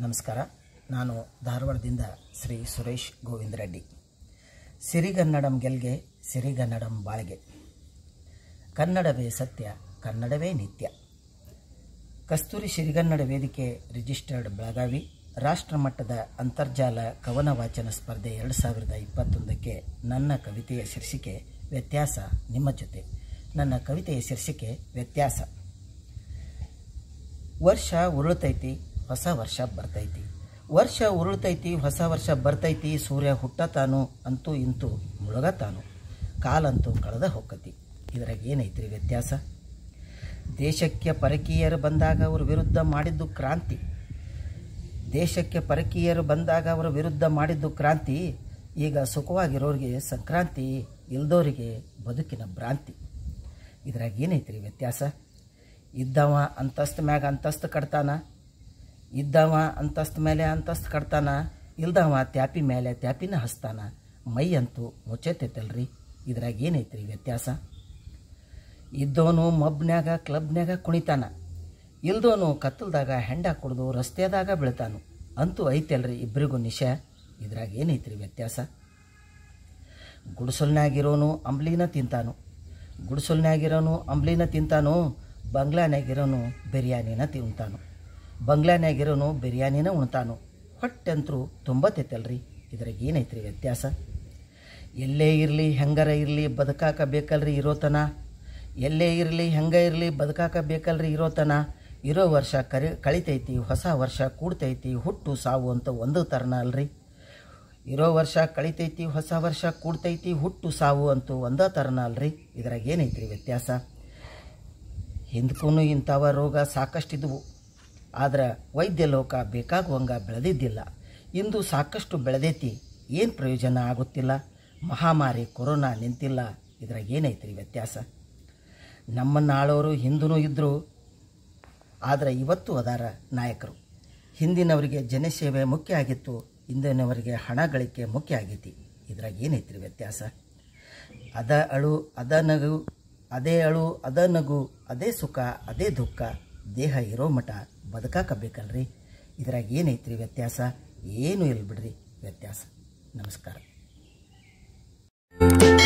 ನಮಸ್ಕಾರ ನಾನು ಧಾರವಾಡದಿಂದ ಶ್ರೀ ಸುರೇಶ್ ಗೋವಿಂದ ರೆಡ್ಡಿ ಸಿರಿಗನ್ನಡಂ ಗೆಲ್ಗೆ ಸಿರಿಗನ್ನಡಂ ಬಾಳ್ಗೆ ಕನ್ನಡವೇ ಸತ್ಯ ಕನ್ನಡವೇ ನಿತ್ಯ ಕಸ್ತೂರಿ ಸಿರಿಗನ್ನಡ ವೇದಿಕೆ ರಿಜಿಸ್ಟರ್ಡ್ ಬೆಳಗಾವಿ ರಾಷ್ಟ್ರಮಟ್ಟದ ಅಂತರ್ಜಾಲ ಕವನ ವಾಚನ ಸ್ಪರ್ಧೆ ಎರಡು ಸಾವಿರದ ಇಪ್ಪತ್ತೊಂದಕ್ಕೆ ನನ್ನ ಕವಿತೆಯ ಶೀರ್ಷಿಕೆ ವ್ಯತ್ಯಾಸ ನಿಮ್ಮ ಜೊತೆ ನನ್ನ ಕವಿತೆಯ ಶೀರ್ಷಿಕೆ ವ್ಯತ್ಯಾಸ ವರ್ಷ ಉರುಳ್ತೈತಿ ಹೊಸ ವರ್ಷ ಬರ್ತೈತಿ ವರ್ಷ ಉರುಳ್ತೈತಿ ಹೊಸ ವರ್ಷ ಬರ್ತೈತಿ ಸೂರ್ಯ ಹುಟ್ಟತಾನು ಅಂತೂ ಇಂತೂ ಮುಳುಗತಾನು ಕಾಲಂತೂ ಕಳೆದ ಹೊಕ್ಕತಿ ಇದ್ರಾಗ ಏನೈತ್ರಿ ವ್ಯತ್ಯಾಸ ದೇಶಕ್ಕೆ ಪರಕೀಯರು ಬಂದಾಗ ಅವ್ರ ವಿರುದ್ಧ ಮಾಡಿದ್ದು ಕ್ರಾಂತಿ ದೇಶಕ್ಕೆ ಪರಕೀಯರು ಬಂದಾಗ ಅವರ ವಿರುದ್ಧ ಮಾಡಿದ್ದು ಕ್ರಾಂತಿ ಈಗ ಸುಖವಾಗಿರೋರಿಗೆ ಸಂಕ್ರಾಂತಿ ಇಲ್ದೋರಿಗೆ ಬದುಕಿನ ಭ್ರಾಂತಿ ಇದ್ರಾಗ ಏನೈತ್ರಿ ವ್ಯತ್ಯಾಸ ಇದ್ದವ ಅಂತಸ್ತು ಮ್ಯಾಗ ಅಂತಸ್ತು ಕಟ್ತಾನ ಇದ್ದವ ಅಂತಸ್ತು ಮೇಲೆ ಅಂತಸ್ತು ಕಟ್ತಾನ ಇಲ್ದವ ತ್ಯಾಪಿ ಮೇಲೆ ತ್ಯಾಪಿನ ಹಸ್ತಾನ ಮೈ ಅಂತೂ ಮುಚ್ಚೈತೈತಲ್ರಿ ಇದ್ರಾಗ ಏನೈತ್ರಿ ವ್ಯತ್ಯಾಸ ಇದ್ದವನು ಮಬ್ನ್ಯಾಗ ಕ್ಲಬ್ನ್ಯಾಗ ಕುಣಿತಾನ ಇಲ್ದೋನು ಕತ್ತಲ್ದಾಗ ಹೆಂಡ ಕುಡ್ದು ರಸ್ತೆದಾಗ ಬೀಳ್ತಾನು ಅಂತೂ ಐತಲ್ರಿ ಇಬ್ಬರಿಗೂ ನಿಶ ಇದ್ರಾಗ ಏನೈತ್ರಿ ವ್ಯತ್ಯಾಸ ಗುಡಿಸಲ್ನಾಗಿರೋನು ಅಂಬ್ಲಿನ ತಿಂತಾನು ಗುಡಿಸಲ್ನಾಗಿರೋನು ಅಂಬ್ಲಿನ ತಿಂತಾನು ಬಂಗ್ಲಾನಾಗಿರೋನು ಬಿರಿಯಾನಿನ ತಿಂತಾನು ಬಂಗ್ಲಾನಾಗಿರೋನು ಬಿರಿಯಾನಿನ ಉಣ್ತಾನು ಹೊಟ್ಟೆಂತ್ರು ತುಂಬತೈತಲ್ರಿ ಇದ್ರಾಗ ಏನೈತ್ರಿ ವ್ಯತ್ಯಾಸ ಎಲ್ಲೇ ಇರಲಿ ಹೆಂಗಾರ ಇರಲಿ ಬದುಕಾಕ ಬೇಕಲ್ರಿ ಇರೋತನ ಎಲ್ಲೇ ಇರಲಿ ಹೆಂಗೆ ಇರಲಿ ಬದುಕಾಕ ಬೇಕಲ್ರಿ ಇರೋತನ ಇರೋ ವರ್ಷ ಕರಿ ಕಳಿತೈತಿ ಹೊಸ ವರ್ಷ ಕೂಡ್ತೈತಿ ಹುಟ್ಟು ಸಾವು ಅಂತ ಒಂದು ಥರನ ಅಲ್ರಿ ಇರೋ ವರ್ಷ ಕಳಿತೈತಿ ಹೊಸ ವರ್ಷ ಕೂಡ್ತೈತಿ ಹುಟ್ಟು ಸಾವು ಅಂತೂ ಒಂದೇ ಥರನ ಅಲ್ರಿ ಇದ್ರಾಗ ಏನೈತ್ರಿ ವ್ಯತ್ಯಾಸ ಹಿಂದಕ್ಕೂ ಇಂಥವ ರೋಗ ಸಾಕಷ್ಟಿದ್ವು ಆದ್ರೆ ವೈದ್ಯ ಲೋಕ ಬೇಕಾಗುವಂಗ ಬೆಳೆದಿದ್ದಿಲ್ಲ ಇಂದು ಸಾಕಷ್ಟು ಬೆಳೆದೈತಿ ಏನು ಪ್ರಯೋಜನ ಆಗುತ್ತಿಲ್ಲ ಮಹಾಮಾರಿ ಕೊರೋನಾ ನಿಂತಿಲ್ಲ ಇದ್ರಾಗ ಏನೈತ್ರಿ ವ್ಯತ್ಯಾಸ ನಮ್ಮನ್ನು ಆಳೋರು ಹಿಂದೂ ಇದ್ದರು ಆದರೆ ಇವತ್ತು ಅದಾರ ನಾಯಕರು ಹಿಂದಿನವರಿಗೆ ಜನಸೇವೆ ಮುಖ್ಯ ಆಗಿತ್ತು ಇಂದಿನವರಿಗೆ ಹಣ ಗಳಿಕೆ ಮುಖ್ಯ ಆಗೈತಿ ಇದ್ರಾಗ ಏನೈತ್ರಿ ವ್ಯತ್ಯಾಸ ಅದ ಅಳು ಅದ ನಗು ಅದೇ ಅಳು ಅದ ನಗು ಅದೇ ಸುಖ ಅದೇ ದುಃಖ ದೇಹ ಇರೋ ಮಠ ಬದುಕಾಕಬೇಕಲ್ರಿ ಇದ್ರಾಗ ಏನೈತ್ರಿ ವ್ಯತ್ಯಾಸ ಏನೂ ಇಲ್ಲ ಬಿಡ್ರಿ ವ್ಯತ್ಯಾಸ ನಮಸ್ಕಾರ